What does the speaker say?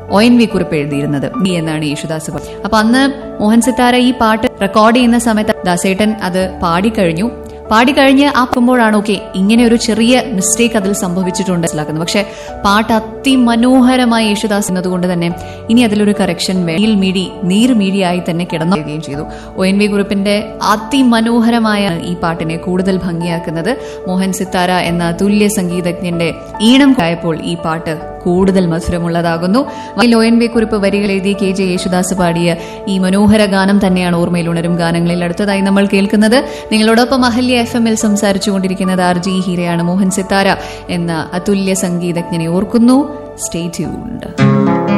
O N V കുറിപ്പ് എഴുതിയിരുന്നത് B എന്നാണ് യേശുദാസ് പറഞ്ഞത് അപ്പൊ അന്ന് മോഹൻ സിത്താര ഈ പാട്ട് റെക്കോർഡ് ചെയ്യുന്ന സമയത്ത് ദാസേട്ടൻ അത് പാടിക്കഴിഞ്ഞു പാടിക്കഴിഞ്ഞ് ആക്കുമ്പോഴാണ് ഓക്കെ ഇങ്ങനെ ഒരു ചെറിയ മിസ്റ്റേക്ക് അതിൽ സംഭവിച്ചിട്ടുണ്ട് മനസ്സിലാക്കുന്നത് പക്ഷെ പാട്ട് അതിമനോഹരമായി യേശുദാസ് എന്നതുകൊണ്ട് തന്നെ ഇനി അതിലൊരു കറക്ഷൻ വെയിൽ മീടി നീർ മീടിയായി തന്നെ കിടന്നു ചെയ്തു ഒ എൻ വി ഗ്രൂപ്പിന്റെ അതിമനോഹരമായ ഈ പാട്ടിനെ കൂടുതൽ ഭംഗിയാക്കുന്നത് മോഹൻ സിത്താര എന്ന തുല്യ സംഗീതജ്ഞന്റെ ഈണം ആയപ്പോൾ ഈ പാട്ട് കൂടുതൽ മധുരമുള്ളതാകുന്നു ഒ എൻ വി കുറിപ്പ് വരികൾ എഴുതി കെ ജെ യേശുദാസ് പാടിയ ഈ മനോഹര ഗാനം തന്നെയാണ് ഓർമ്മയിൽ ഉണരും ഗാനങ്ങളിൽ അടുത്തതായി നമ്മൾ കേൾക്കുന്നത് നിങ്ങളോടൊപ്പം അഹല്യ എഫ് എമ്മിൽ സംസാരിച്ചുകൊണ്ടിരിക്കുന്നത് ആർ ജി ഹീരയാണ് മോഹൻ സിത്താര എന്ന അതുല്യ സംഗീതജ്ഞനെ ഓർക്കുന്നു സ്റ്റേ ട്യൂൺഡ്